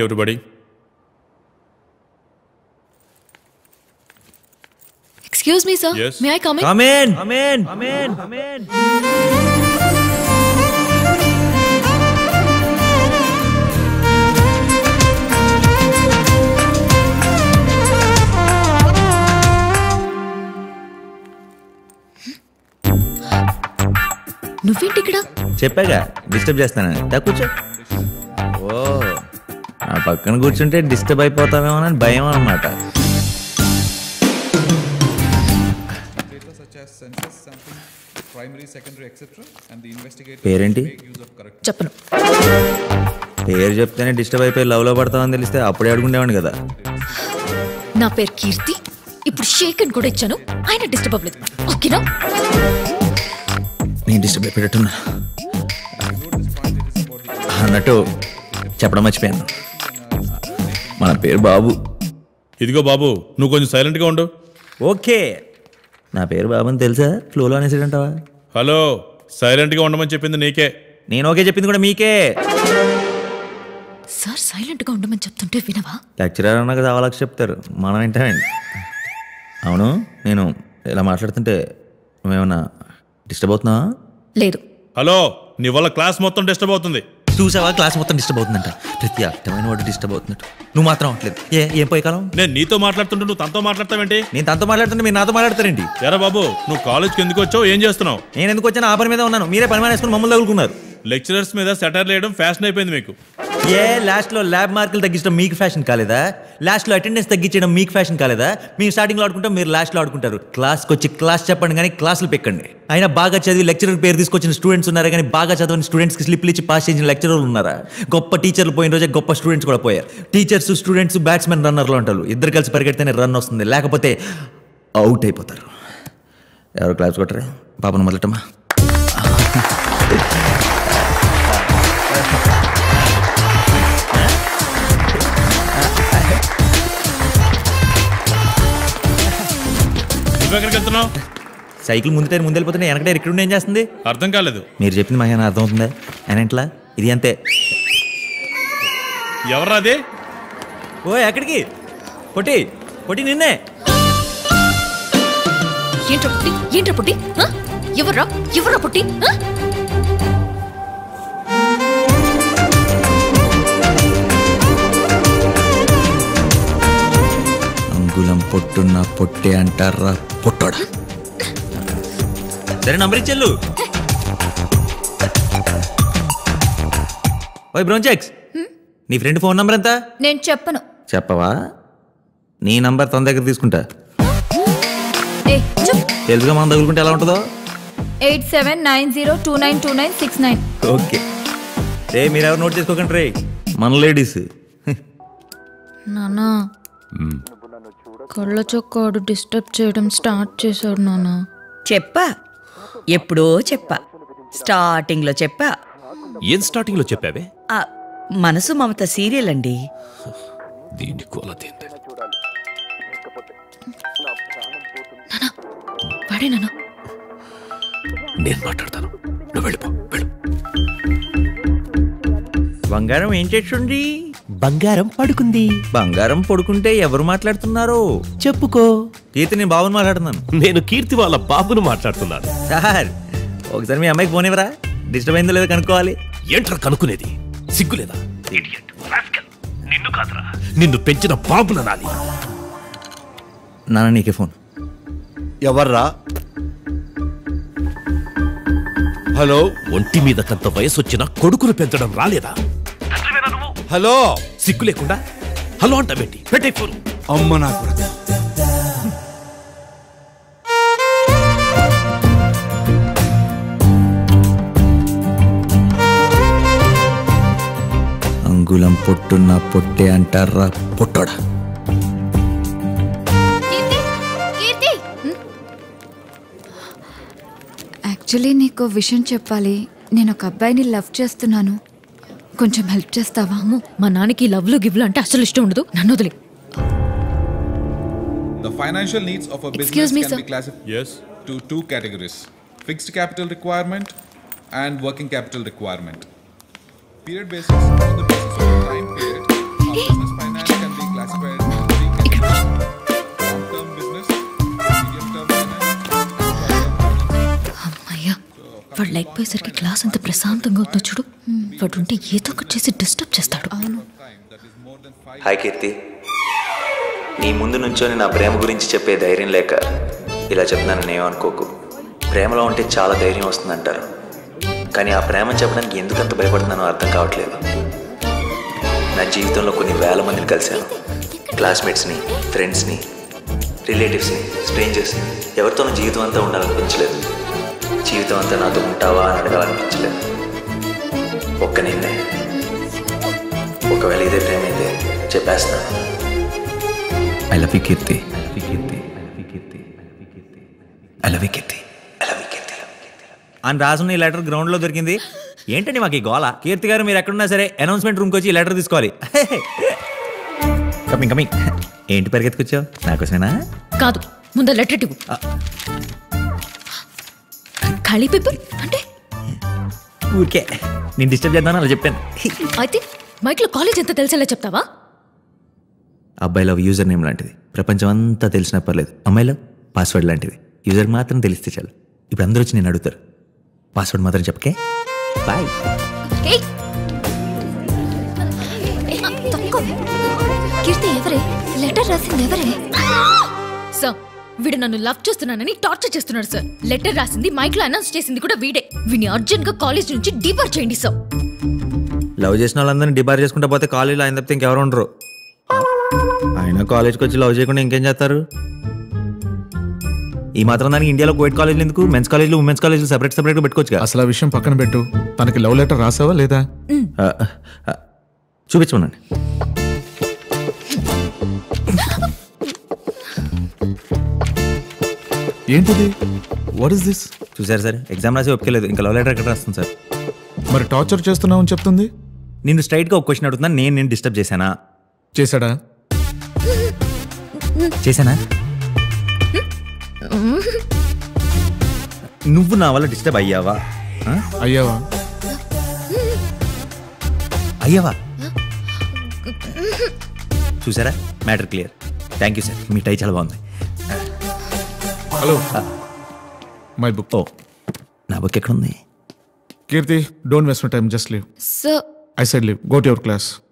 everybody. Excuse me, sir. Yes. May I come in? Come in. Come in. Come in. Come in. నువ్వేంటి ఇక్కడ చెప్పాగా disturb చేస్తానని దా కూర్చో ఓ నా పక్కన కూర్చుంటే డిస్టర్బ్ అయిపోతామేమో అని భయం అనమాట data such as census sampling, primary, secondary, etc. and the investigators పేరేంటి make use of correct చెప్పను పేరు చెప్తేనే డిస్టర్బ్ అయిపోయి లవ్లో పడతామని తెలిస్తే అప్పుడే అడుగుండేవాడిని కదా నా పేరు కీర్తి ఇప్పుడు షేక్ అని కూడా ఇచ్చాను ఆయన డిస్టర్బ్ అవ్వలేదు ఓకేనా నేను డిస్టర్బ్ అయిపోయేటట్టున్నా అన్నట్టు చెప్పడం మర్చిపోయాను మన పేరు బాబు ఇదిగో బాబు నువ్వు కొంచెం సైలెంట్గా ఉండు ఓకే నా పేరు బాబు అని తెలుసా ఫ్లోలో అనేసిడంటావా హలో సైలెంట్గా ఉండమని చెప్పింది నీకే నేను ఓకే చెప్పింది కూడా మీకే సార్ సైలెంట్ గా ఉండమని చెప్తుంటే వినవా లెక్చరర్ అన్నాక చావాలకు చెప్తారు మనం ఏంటండి అవును నేను ఇలా మాట్లాడుతుంటే నువ్వేమన్నా డిస్టర్బ్ అవుతున్నావా లేదు హలో నీ వల్ల క్లాస్ మొత్తం డిస్టర్బ్ అవుతుంది చూసావా క్లాస్ మొత్తం డిస్టర్బ్ అవుతుందంట ప్రతి అర్థమైన వాడు డిస్టర్బ్ అవుతున్నట్టు నువ్వు మాత్రం అవట్లేదు ఏ ఏం పోయి కాలం నేను నీతో మాట్లాడుతుంటే నువ్వు తనతో మాట్లాడతావేంటి నేను తనతో మాట్లాడుతుంటే మీరు నాతో మాట్లాడతారేంటి ఎరా బాబు నువ్వు కాలేజ్కి ఎందుకు వచ్చావు ఏం చేస్తున్నావు నేను ఎందుకు వచ్చాను ఆ పని మీద ఉన్నాను మీరే పని మానేసుకుని మమ్మల్ని తగులుకున్నారు లెక్చరర్స్ మీద సెటర్ వేయడం ఫ్యాషన్ అయిపోయింది మీకు ఏ లాస్ట్లో ల్యాబ్ మార్కులు తగ్గించడం మీకు ఫ్యాషన్ కాలేదా లాస్ట్లో అటెండెన్స్ తగ్గించడం మీకు ఫ్యాషన్ కాలేదా మేము స్టార్టింగ్లో ఆడుకుంటాం మీరు లాస్ట్లో ఆడుకుంటారు క్లాస్కి వచ్చి క్లాస్ చెప్పండి కానీ క్లాసులు పెక్కండి అయినా బాగా చదివి లెక్చరర్ పేరు తీసుకొచ్చిన స్టూడెంట్స్ ఉన్నారా కానీ బాగా చదవని స్టూడెంట్స్కి స్లిప్లు ఇచ్చి పాస్ చేసిన లెక్చరర్లు ఉన్నారా గొప్ప టీచర్లు పోయిన రోజే గొప్ప స్టూడెంట్స్ కూడా పోయారు టీచర్స్ స్టూడెంట్స్ బ్యాట్స్మెన్ రన్నర్లు అంటారు ఇద్దరు కలిసి పరిగెడితేనే రన్ వస్తుంది లేకపోతే అవుట్ అయిపోతారు ఎవరు క్లాస్ కొట్టరు పాపను మొదలటమ్మా నువ్వు ఎక్కడికి వెళ్తున్నావు సైకిల్ ముందు ముందు వెళ్ళిపోతుంటే వెనకటే ఇక్కడ ఏం చేస్తుంది అర్థం కాలేదు మీరు చెప్పింది మాకు ఏమైనా అర్థం అవుతుందా ఆయన ఎట్లా ఇది అంతే ఎవరా అది ఓ ఎక్కడికి పొట్టి పొట్టి నిన్నే ఏంట్రా పుట్టి ఏంట్రా పుట్టి ఆ? ఎవర్రా ఎవర్రా పుట్టి ఆ? అంగుళం పొట్టున్న పొట్టే అంటారా పొట్టోడా సరే నంబర్ ఇచ్చెళ్ళు ఓయ్ బ్రోంచెక్స్ నీ ఫ్రెండ్ ఫోన్ నంబర్ ఎంత నేను చెప్పను చెప్పవా నీ నంబర్ తన దగ్గర తీసుకుంటా ఏ చెప్ తెలుసుగా మనం తగులుకుంటే ఎలా ఉంటుందో eight seven nine zero two nine two nine six nine okay రే మీరెవరు నోట్ చేసుకోకండి రే మన లేడీస్ నానా కళ్ళ చొక్కాడు డిస్టర్బ్ చేయడం స్టార్ట్ చేశాడు నానా చెప్పా ఎప్పుడో చెప్పా స్టార్టింగ్లో చెప్పా ఏం స్టార్టింగ్ లో చెప్పావే ఆ, మనసు మమత సీరియల్ అండి దీన్ని కోలతేంది వాడే నానా నేను మాట్లాడతాను నువ్వు వెళ్ళిపో వెళ్ళు బంగారం ఏం చేస్తుంది బంగారం పడుకుంది బంగారం పడుకుంటే ఎవరు మాట్లాడుతున్నారు చెప్పుకో కీర్తి నేను బాబుని మాట్లాడుతున్నాను నేను కీర్తి వాళ్ళ బాబును మాట్లాడుతున్నాను సార్ ఒకసారి మీ అమ్మాయికి ఫోన్ ఇవ్వరా డిస్టర్బ్ అయిందో లేదో కనుక్కోవాలి ఏంట్రా కనుక్కునేది సిగ్గులేదా నిన్ను కాదురా నిన్ను పెంచిన బాబున నాది నాన్న నీకే ఫోన్ ఎవర్రా హలో ఒంటి మీద కంత వయసు వచ్చిన కొడుకును పెంచడం రాలేదా హలో సిగ్గు లేకుండా హలో అంటావేంటి పెట్టే ఫోన్ అమ్మ నా కొడుకు అంగుళం పొట్టున్న పొట్టే అంటారా పొట్టోడా కీర్తి యాక్చువల్లీ నీకు విషయం చెప్పాలి నేను ఒక అబ్బాయిని లవ్ చేస్తున్నాను కొంచెం హెల్ప్ చేస్తావా అమ్మో మా నాన్నకి లవ్లు గివ్లు అంటే అసలు ఇష్టం ఉండదు నన్ను వదిలే The financial needs of a Excuse business me, can sir. be classified Yes. to two categories fixed capital requirement and working capital requirement. Period basis on the basis of the time period business finance can be classified in three categories. Long-term business, medium-term finance, and short-term finance. అమ్మయ్యా వాడు లేకపోయేసరికి class అంత ప్రశాంతంగా అవుతుందో చూడు వాడు ఉంటే ఏదో ఒకటి చేసి డిస్టర్బ్ చేస్తాడు హాయ్ కీర్తి నీ ముందు నుంచొని నా ప్రేమ గురించి చెప్పే ధైర్యం లేక ఇలా చెప్తున్నాను నేమనుకోకు ప్రేమలో ఉంటే చాలా ధైర్యం వస్తుందంటారు కానీ ఆ ప్రేమను చెప్పడానికి ఎందుకంత భయపడుతున్నానో అర్థం కావట్లేదు నా జీవితంలో కొన్ని వేల మందిని కలిశాను క్లాస్మేట్స్ని ఫ్రెండ్స్ని రిలేటివ్స్ని స్ట్రేంజర్స్ని ఎవరితోనూ జీవితం అంతా ఉండాలనిపించలేదు జీవితం అంతా నాతో ఉంటావా అని అడగాలనిపించలేదు ఒక్క నిన్నే ఒకవేళ ఇదే ప్రేమ అయితే చెప్పేస్తాను I love you Keerthi I love you Keerthi I love you Keerthi అని రాసున్న ఈ లెటర్ గ్రౌండ్లో దొరికింది ఏంటండి మాకు ఈ గోల కీర్తి గారు మీరు ఎక్కడున్నా సరే అనౌన్స్మెంట్ రూమ్కి వచ్చి ఈ లెటర్ తీసుకోవాలి కమింగ్ కమింగ్ ఏంటి పరిగెత్తుకొచ్చావు నాకోసమేనా కాదు ముందు లెటర్ ఇవ్వు ఖాళీ పేపర్ అంటే ఊరికే నేను డిస్టర్బ్ చేద్దాను అలా చెప్పాను అయితే మైక్లో కాలేజ్ ఎంత తెలిసేలా చెప్తావా అబ్బాయి లవ్ యూజర్ నేమ్ లాంటిది ప్రపంచం అంతా తెలిసినా పర్లేదు అమ్మాయి లవ్ పాస్వర్డ్ లాంటిది యూజర్ మాత్రం తెలిస్తే చాలు ఇప్పుడు అందరూ వచ్చి నేను అడుగుతారు పాస్వర్డ్ మాత్రం చెప్పకే బాయ్ ఏయ్! ఏ, ఆ, తప్పుకో. కీర్తి ఎవరే లెటర్ రాసింది ఎవరే సార్ వీడు నన్ను లవ్ చేస్తున్నానని టార్చర్ చేస్తున్నాడు సార్ లెటర్ రాసింది మైక్ లో అనౌన్స్ చేసింది కూడా వీడే వీడిని అర్జెంట్ గా కాలేజ్ నుంచి డిపార్ చేయండి సార్ లవ్ చేసిన వాళ్ళందరినీ డిబార్ చేసుకుంటా పోతే కాలేజీలో ఆయన తప్పితే ఇంకెవరు ఉండరు ఆయన కాలేజ్కి వచ్చి లవ్ చేయకుండా ఇంకేం చేస్తారు ఈ మాత్రం దానికి ఇండియాలో కోవిడ్ కాలేజీలు ఎందుకు మెన్స్ కాలేజీలు ఉమెన్స్ కాలేజీలు సెపరేట్ సెపరేట్గా పెట్టుకోవచ్చు అసలు ఆ విషయం పక్కన పెట్టు తనకి లవ్ లెటర్ రాసావా లేదా చూపించమనండి ఏంటిది వాట్ ఇస్ దిస్ చూసారు సార్ ఎగ్జామ్ రాసి ఒప్పుకోలేదు ఇంకా లవ్ లెటర్ ఎక్కడ రాస్తుంది సార్ మరి టార్చర్ చేస్తున్నావు అని చెప్తుంది నేను స్ట్రైట్గా ఒక క్వశ్చన్ అడుగుతున్నా నేను నేను డిస్టర్బ్ చేశానా చేశాడా చేశానా నువ్వు నా వల్ల డిస్టర్బ్ అయ్యావా ఆ? అయ్యావా అయ్యావా చూసారా matter clear thank you sir మీ టై చాలా బాగుంది హలో మై బుక్ ఓ నా బుక్ ఎక్కడుంది Keerthi don't waste my time just leave sir I side leave go to your class